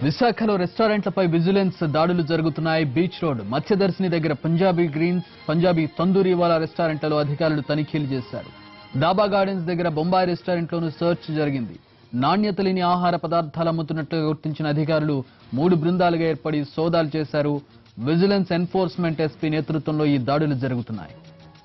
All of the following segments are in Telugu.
విశాఖలో రెస్టారెంట్లపై విజిలెన్స్ దాడులు జరుగుతున్నాయి బీచ్ రోడ్ మత్స్యదర్శిని దగ్గర పంజాబీ గ్రీన్స్ పంజాబీ తందూరి వాలా రెస్టారెంట్లలో అధికారులు తనిఖీలు చేశారు డాబా గార్డెన్స్ దగ్గర బొంబాయి రెస్టారెంట్లోనూ సెర్చ్ జరిగింది నాణ్యత లేని ఆహార పదార్థాలు అమ్ముతున్నట్లుగా గుర్తించిన అధికారులు మూడు బృందాలుగా ఏర్పడి సోదాలు చేశారు విజిలెన్స్ ఎన్ఫోర్స్మెంట్ ఎస్పీ నేతృత్వంలో ఈ దాడులు జరుగుతున్నాయి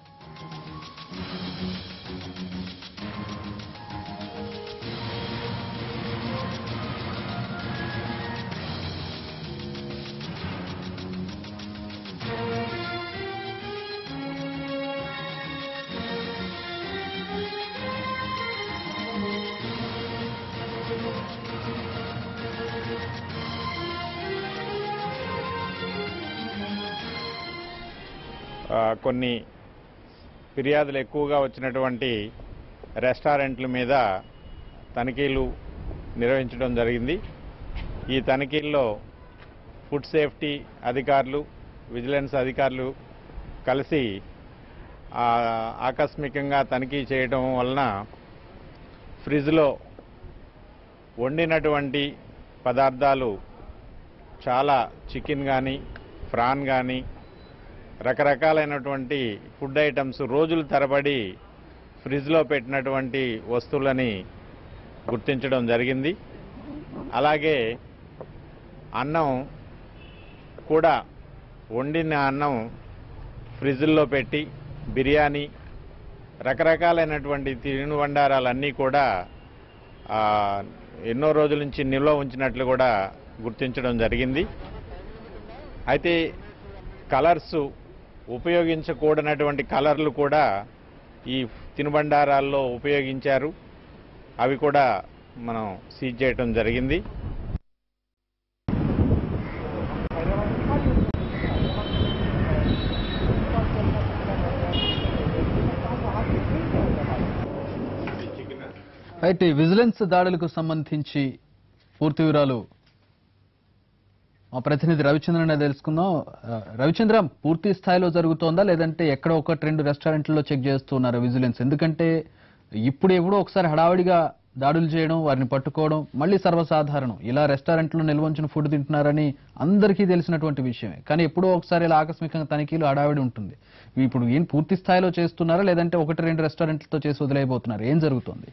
ఆ, కొన్ని ఫిర్యాదులు ఎక్కువగా వచ్చినటువంటి రెస్టారెంట్ల మీద తనిఖీలు నిర్వహించడం జరిగింది ఈ తనిఖీల్లో ఫుడ్ సేఫ్టీ అధికారులు విజిలెన్స్ అధికారులు కలిసి ఆ, ఆకస్మికంగా తనిఖీ చేయడం వలన ఫ్రిడ్జ్లో వండినటువంటి పదార్థాలు చాలా చికెన్ కానీ ఫ్రాన్ కానీ రకరకాలైనటువంటి ఫుడ్ ఐటమ్స్ రోజుల తరబడి ఫ్రిడ్జ్లో పెట్టినటువంటి వస్తువులని గుర్తించడం జరిగింది అలాగే అన్నం కూడా వండిన అన్నం ఫ్రిడ్జ్లో పెట్టి బిర్యానీ రకరకాలైనటువంటి తినుబండారాలన్నీ కూడా ఆ, ఎన్నో రోజుల నుంచి నిల్వ ఉంచినట్లు కూడా గుర్తించడం జరిగింది అయితే కలర్స్ ఉపయోగించకూడనటువంటి కలర్లు కూడా ఈ తినుబండారాల్లో ఉపయోగించారు అవి కూడా మనం సీజ్ చేయటం జరిగింది అయితే ఈ విజిలెన్స్ దాడులకు సంబంధించి పూర్తి వివరాలు మా ప్రతినిధి రవిచంద్రన్ తెలుసుకుందాం ఆ, రవిచంద్ర పూర్తి స్థాయిలో జరుగుతోందా లేదంటే ఎక్కడ ఒకటి రెండు రెస్టారెంట్లలో చెక్ చేస్తున్నారు విజిలెన్స్ ఎందుకంటే ఇప్పుడు ఎప్పుడో ఒకసారి హడావిడిగా దాడులు చేయడం వారిని పట్టుకోవడం మళ్ళీ సర్వసాధారణం ఇలా రెస్టారెంట్లో నిల్వంచిన ఫుడ్ తింటున్నారని అందరికీ తెలిసినటువంటి విషయమే కానీ ఎప్పుడో ఒకసారి ఇలా ఆకస్మికంగా తనిఖీలు హడావిడి ఉంటుంది ఇప్పుడు ఏం పూర్తి స్థాయిలో చేస్తున్నారా లేదంటే ఒకటి రెండు రెస్టారెంట్లతో చేసి వదిలేయబోతున్నారు ఏం జరుగుతోంది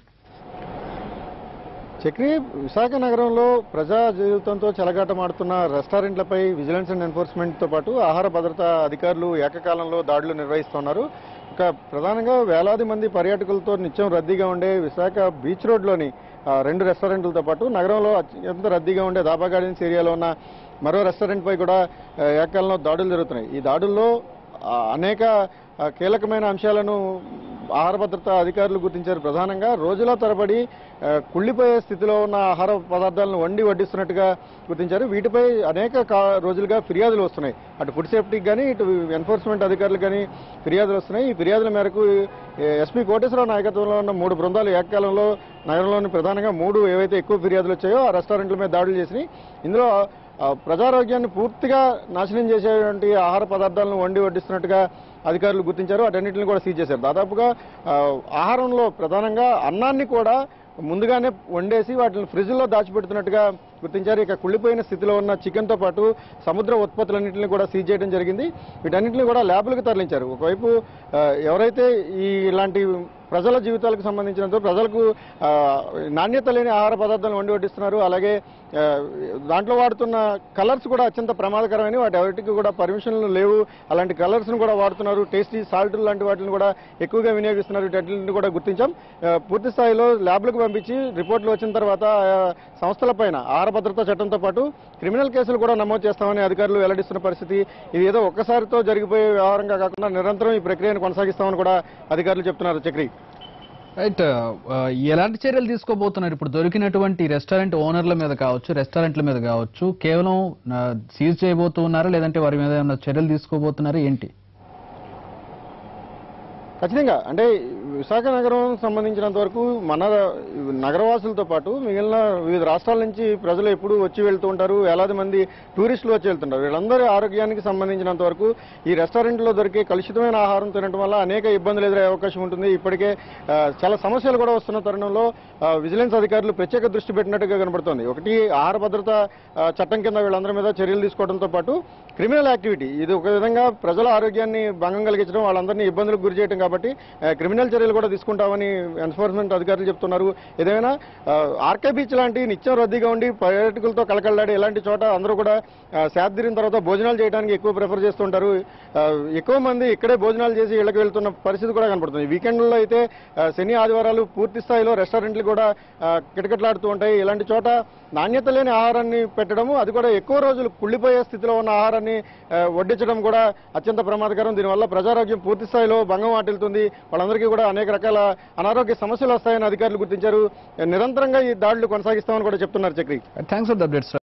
చక్రి విశాఖ నగరంలో ప్రజా జీవితంతో చెలగాటమాడుతున్న రెస్టారెంట్లపై విజిలెన్స్ అండ్ ఎన్ఫోర్స్మెంట్ తో పాటు ఆహార భద్రతా అధికారులు ఏకకాలంలో దాడులు నిర్వహిస్తున్నారు ఇక ప్రధానంగా వేలాది మంది పర్యాటకులతో నిత్యం రద్దీగా ఉండే విశాఖ బీచ్ రోడ్లోని ఆ, రెండు రెస్టారెంట్లతో పాటు నగరంలో అత్యంత రద్దీగా ఉండే దాబా గార్డెన్స్ ఏరియాలో ఉన్న మరో రెస్టారెంట్ పై కూడా ఆ, ఏకకాలంలో దాడులు జరుగుతున్నాయి ఈ దాడుల్లో ఆ, అనేక ఆ, కీలకమైన అంశాలను ఆహార భద్రతా అధికారులు గుర్తించారు ప్రధానంగా రోజుల తరబడి ఆ, కుళ్ళిపోయే స్థితిలో ఉన్న ఆహార పదార్థాలను వండి వడ్డిస్తున్నట్టుగా గుర్తించారు వీటిపై అనేక కా- రోజులుగా ఫిర్యాదులు వస్తున్నాయి అటు ఫుడ్ సేఫ్టీకి కానీ ఇటు ఎన్ఫోర్స్మెంట్ అధికారులు కానీ ఫిర్యాదులు వస్తున్నాయి ఈ ఫిర్యాదుల మేరకు ఏ, ఎస్పీ కోటేశ్వరరావు నాయకత్వంలో ఉన్న మూడు బృందాలు ఏకకాలంలో నగరంలోని ప్రధానంగా మూడు ఏవైతే ఎక్కువ ఫిర్యాదులు వచ్చాయో ఆ రెస్టారెంట్ల మీద దాడులు చేసినాయి ఇందులో ఆ, ప్రజారోగ్యాన్ని పూర్తిగా నాశనం చేసేటువంటి ఆహార పదార్థాలను వండి వడ్డిస్తున్నట్టుగా అధికారులు గుర్తించారు అటన్నిటిని కూడా సీజ్ చేశారు దాదాపుగా ఆ, ఆహారంలో ప్రధానంగా అన్నాన్ని కూడా ముందుగానే వండేసి వాటిని ఫ్రిడ్జ్లో దాచిపెడుతున్నట్టుగా గుర్తించారు ఇక కుళ్ళిపోయిన స్థితిలో ఉన్న చికెన్తో పాటు సముద్ర ఉత్పత్తులన్నింటినీ కూడా సీజ్ చేయడం జరిగింది వీటన్నింటినీ కూడా ల్యాబ్లకు తరలించారు ఒకవైపు ఆ, ఎవరైతే ఈ ఇలాంటి ప్రజల జీవితాలకు సంబంధించినంత ప్రజలకు ఆ, నాణ్యత లేని ఆహార పదార్థాలను వండి వడ్డిస్తున్నారు అలాగే ఆ, దాంట్లో వాడుతున్న కలర్స్ కూడా అత్యంత ప్రమాదకరమైన వాటి ఎవరికి కూడా పర్మిషన్లు లేవు అలాంటి కలర్స్ను కూడా వాడుతున్నారు టేస్టీ సాల్ట్ లాంటి వాటిని కూడా ఎక్కువగా వినియోగిస్తున్నారు వీటన్నింటిని కూడా గుర్తించాం ఆ, పూర్తి స్థాయిలో ల్యాబ్లకు పంపించి రిపోర్టులు వచ్చిన తర్వాత ఆయా సంస్థలపైన ఆహార భద్రతా చట్టంతో పాటు క్రిమినల్ కేసులు కూడా నమోదు చేస్తామని అధికారులు వెల్లడిస్తున్న పరిస్థితి ఇది ఏదో ఒక్కసారితో జరిగిపోయే వ్యవహారంగా కాకుండా నిరంతరం ఈ ప్రక్రియను కొనసాగిస్తామని కూడా అధికారులు చెప్తున్నారు చక్రి రైట్ ఆ, ఎలాంటి చర్యలు తీసుకోబోతున్నారు ఇప్పుడు దొరికినటువంటి రెస్టారెంట్ ఓనర్ల మీద కావచ్చు రెస్టారెంట్ల మీద కావచ్చు కేవలం ఆ, సీజ్ చేయబోతున్నారా లేదంటే వారి మీద ఏమైనా చర్యలు తీసుకోబోతున్నారా ఏంటి ఖచ్చితంగా అంటే విశాఖ నగరం సంబంధించినంత వరకు మన నగరవాసులతో పాటు మిగిలిన వివిధ రాష్ట్రాల నుంచి ప్రజలు ఎప్పుడు వచ్చి వెళ్తూ ఉంటారు వేలాది మంది టూరిస్టులు వచ్చి వెళ్తుంటారు వీళ్ళందరి ఆరోగ్యానికి సంబంధించినంత వరకు ఈ రెస్టారెంట్లో దొరికే కలుషితమైన ఆహారం తినడం వల్ల అనేక ఇబ్బందులు ఎదురయ్యే అవకాశం ఉంటుంది ఇప్పటికే ఆ, చాలా సమస్యలు కూడా వస్తున్న తరుణంలో ఆ, విజిలెన్స్ అధికారులు ప్రత్యేక దృష్టి పెట్టినట్టుగా కనబడుతోంది ఒకటి ఆహార భద్రత ఆ, చట్టం కింద వీళ్ళందరి మీద చర్యలు తీసుకోవడంతో పాటు క్రిమినల్ యాక్టివిటీ ఇది ఒక విధంగా ప్రజల ఆరోగ్యాన్ని భంగం కలిగించడం వాళ్ళందరినీ ఇబ్బందులకు గురి చేయడం కాబట్టి ఆ, క్రిమినల్ చర్యలు కూడా తీసుకుంటామని ఎన్ఫోర్స్మెంట్ అధికారులు చెప్తున్నారు ఏదైనా ఆర్కే బీచ్ లాంటి నిత్యం రద్దీగా ఉండి పర్యాటకులతో కలకల్లాడి ఇలాంటి చోట అందరూ కూడా ఆ, సేద తీరిన తర్వాత భోజనాలు చేయడానికి ఎక్కువ ప్రిఫర్ చేస్తుంటారు ఆ, ఎక్కువ మంది ఇక్కడే భోజనాలు చేసి ఇళ్ళకి వెళ్తున్న పరిస్థితి కూడా కనబడుతుంది వీకెండ్లో అయితే ఆ, శని ఆదివారాలు పూర్తి స్థాయిలో రెస్టారెంట్లు కూడా ఆ, కిటకిటలాడుతూ ఉంటాయి ఇలాంటి చోట నాణ్యత లేని ఆహారాన్ని పెట్టడము అది కూడా ఎక్కువ రోజులు కుళ్ళిపోయే స్థితిలో ఉన్న ఆహారాన్ని ఆ, వడ్డించడం కూడా అత్యంత ప్రమాదకరం దీనివల్ల ప్రజారోగ్యం పూర్తి స్థాయిలో భంగం వాటిల్తుంది వాళ్ళందరికీ కూడా అనేక రకాల అనారోగ్య సమస్యలు వస్తాయని అధికారులు గుర్తించారు నిరంతరంగా ఈ దాడులు కొనసాగిస్తామని కూడా చెప్తున్నారు Chakri thanks for the updates